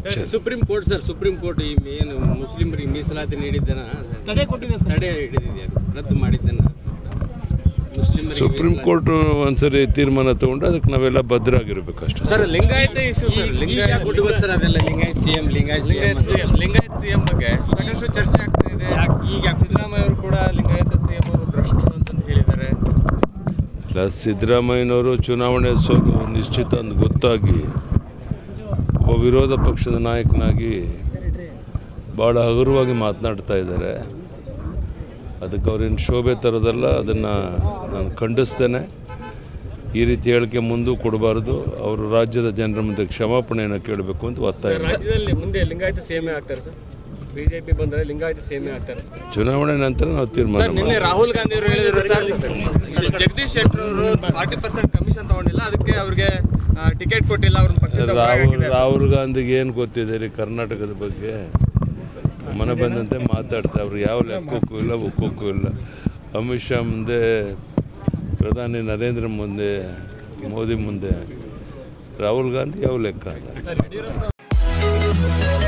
ಚ- supreme court sir supreme court ಈ ಏನು ಮುಸ್ಲಿಮರಿಗೆ ಮೀಸಲಾತಿ ನೀಡಿದ್ದನ ತಡೆ ಕೊಟ್ಟಿದೆ ಸರ್ ತಡೆ ಹಿಡಿದಿದೆ ಅದು ರದ್ದು ಮಾಡಿದ್ದನ್ನ ಮುಸ್ಲಿಮರಿಗೆ ಸುಪ್ರೀಂ ಮೀಸಲಾತಿ- ಕೋರ್ಟ್ ಒಂದ್ಸರಿ ತೀರ್ಮಾನ ತಗೊಂಡು ಅದಕ್ಕೆ ನಾವೆಲ್ಲ ಭದ್ರಾಗಿರ್ಬೇಕು ಅಷ್ಟೇ ಸರ್ ಲಿಂಗಾಯತ ಇಶ್ಯೂ ಈಗ- ಸರ್ ಈಗ ಲಿಂಗಾಯತ ಯಾಕೆ ಕೊಟ್ಟು ಗೊತ್ತು ಸರ್ ಅದೆಲ್ಲ Lingayat C M Lingayat C Lingayat CM Lingayat CM ಬಗ್ಗೆ ಸಾಕಷ್ಟು ಚರ್ಚೆ ಆಗ್ತಾ ಇದೆ ಈಗ ಸಿದ್ದರಾಮಯ್ಯ ಅವರು ಕೂಡ ಲಿಂಗಾಯತ ಸಿಎಂ ಅವರು ಭ್ರಷ್ಟರು ಅಂತ ಹೇಳಿದ್ದಾರೆ ಪ್ಲಸ್ ಸಿದ್ದರಾಮಯ್ಯನವರು ಚುನಾವಣೆ ಸೋಲು ನಿಶ್ಚಿತ ಅಂತ ಗೊತ್ತಾಗಿ ಒಬ್ಬ ವಿರೋಧ ಪಕ್ಷದ ನಾಯಕನಾಗಿ ಭಾಳ ಹಗುರವಾಗಿ ಮಾತನಾಡ್ತಾ ಇದ್ದಾರೆ ಅದಕ್ಕೆ ಅವ್ರೇನು ಶೋಭೆ ತರೋದಲ್ಲ ಅದನ್ನು ನಾನು ಖಂಡಿಸ್ತೇನೆ ಈ ರೀತಿ ಹೇಳಿಕೆ ಮುಂದೂ ಕೊಡಬಾರ್ದು ಅವರು ರಾಜ್ಯದ ಜನರ ಮುಂದೆ ಕ್ಷಮಾಪಣೆಯನ್ನು ಕೇಳಬೇಕು ಅಂತ ಒತ್ತಾಯ ಮಾಡ್ತೀನಿ. ರಾಜ್ಯದಲ್ಲಿ ಮುಂದೆ ಲಿಂಗಾಯತ ಸೇಮೆ ಆಗ್ತಾರೆ ಸರ್ ಬಿಜೆಪಿ ಬಂದರೆ ಲಿಂಗಾಯತ ಸೇಮೆ ಆಗ್ತಾರೆ ಸರ್ ಚುನಾವಣೆ ನಂತರ ನಾವು ತೀರ್ಮಾನ ಸರ್ ನಿನ್ನೆ ಮಾಡ್ತೀವಿ. ರಾಹುಲ್ ಗಾಂಧಿ ಅವರು ಹೇಳಿದ್ರು ಸರ್ ಜಗದೀಶ್ ಶೆಟ್ಟರ್ ಅವರು ಫಾರ್ಟಿ ಪರ್ಸೆಂಟ್ ಕಮಿಷನ್ ತಗೊಂಡಿಲ್ಲ ಅದಕ್ಕೆ ಅವ್ರಿಗೆ ಟಿಕೆಟ್ ಕೊಟ್ಟಿಲ್ಲ ಅವ್ರನ್ನ ಪಕ್ಷದ ರಾಹುಲ್ ರಾಹುಲ್ ಗಾಂಧಿಗೆ ಏನು ಗೊತ್ತಿದೆ ರೀ ಕರ್ನಾಟಕದ ಬಗ್ಗೆ ಮನೆ ಬಂದಂತೆ ಮಾತಾಡ್ತಾರೆ ಅವ್ರು ಯಾವ ಲೆಕ್ಕಕ್ಕೂ ಇಲ್ಲ ಒಕ್ಕಕ್ಕೂ ಇಲ್ಲ ಅಮಿತ್ ಶಾ ಮುಂದೆ ಪ್ರಧಾನಿ ನರೇಂದ್ರ ಮುಂದೆ ಮೋದಿ ಮುಂದೆ ರಾಹುಲ್ ಗಾಂಧಿ ಯಾವ ಲೆಕ್ಕ ಅಲ್ಲ